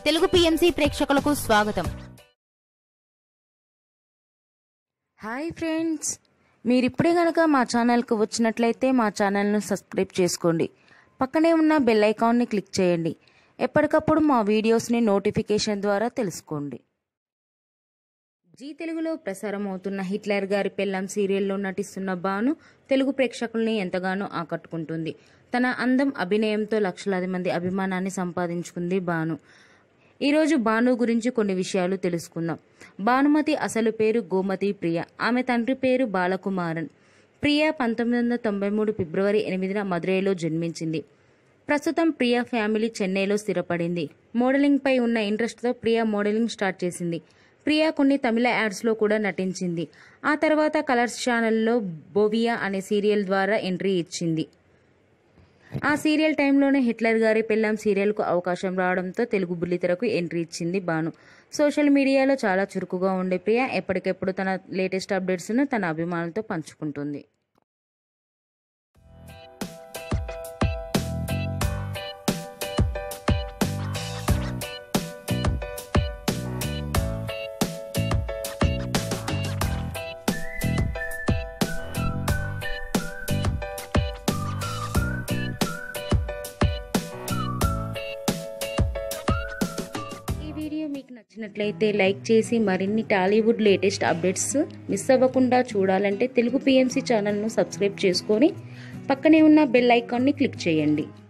Telugu PMC ప్రేక్షకులకు స్వాగతం hi friends మీరు ఇప్పుడే కనుక మా ఛానల్కి వచ్చినట్లయితే మా ఛానల్ను సబ్స్క్రైబ్ చేసుకోండి పక్కనే ఉన్న బెల్ ఐకాన్ని క్లిక్ చేయండి ఎప్పటికప్పుడు మా వీడియోస్ని నోటిఫికేషన్ ద్వారా తెలుసుకోండి జీ తెలుగులో ప్రసారం అవుతున్న హిట్లర్ గారి పెళ్ళం సీరియల్లో నటిస్తున్న బాను తెలుగు ప్రేక్షకుల్ని ఎంతగానో ఆకట్టుకుంటుంది తన అందం అభినయంతో లక్షలాది మంది అభిమానాన్ని సంపాదించుకుంది బాను ఈరోజు భాను గురించి కొన్ని విషయాలు తెలుసుకుందాం భానుమతి అసలు పేరు గోమతి ప్రియ ఆమె తండ్రి పేరు బాలకుమారన్ ప్రియ పంతొమ్మిది వందల తొంభై మూడు ఫిబ్రవరి ఎనిమిదిన మదురైలో జన్మించింది ప్రస్తుతం ప్రియ ఫ్యామిలీ చెన్నైలో స్థిరపడింది మోడలింగ్ పై ఉన్న ఇంట్రెస్ట్తో ప్రియ మోడలింగ్ స్టార్ట్ చేసింది ప్రియ కొన్ని తమిళ యాడ్స్లో కూడా నటించింది ఆ తర్వాత కలర్స్ ఛానల్లో బోవియా అనే సీరియల్ ద్వారా ఎంట్రీ ఇచ్చింది ఆ సీరియల్ టైంలోనే హిట్లర్ గారి పెళ్ళాం సీరియల్కు అవకాశం రావడంతో తెలుగు బుల్లితెరకు ఎంట్రీ ఇచ్చింది బాను సోషల్ మీడియాలో చాలా చురుకుగా ఉండే ప్రియ ఎప్పటికెప్పుడు తన లేటెస్ట్ అప్డేట్స్ను తన అభిమానులతో పంచుకుంటుంది ఈ వీడియో మీకు నచ్చినట్లయితే లైక్ చేసి మరిన్ని టాలీవుడ్ లేటెస్ట్ అప్డేట్స్ మిస్ అవ్వకుండా చూడాలంటే తెలుగు పిఎంసి ఛానల్ను సబ్స్క్రైబ్ చేసుకొని పక్కనే ఉన్న బెల్ ఐకాన్ని క్లిక్ చేయండి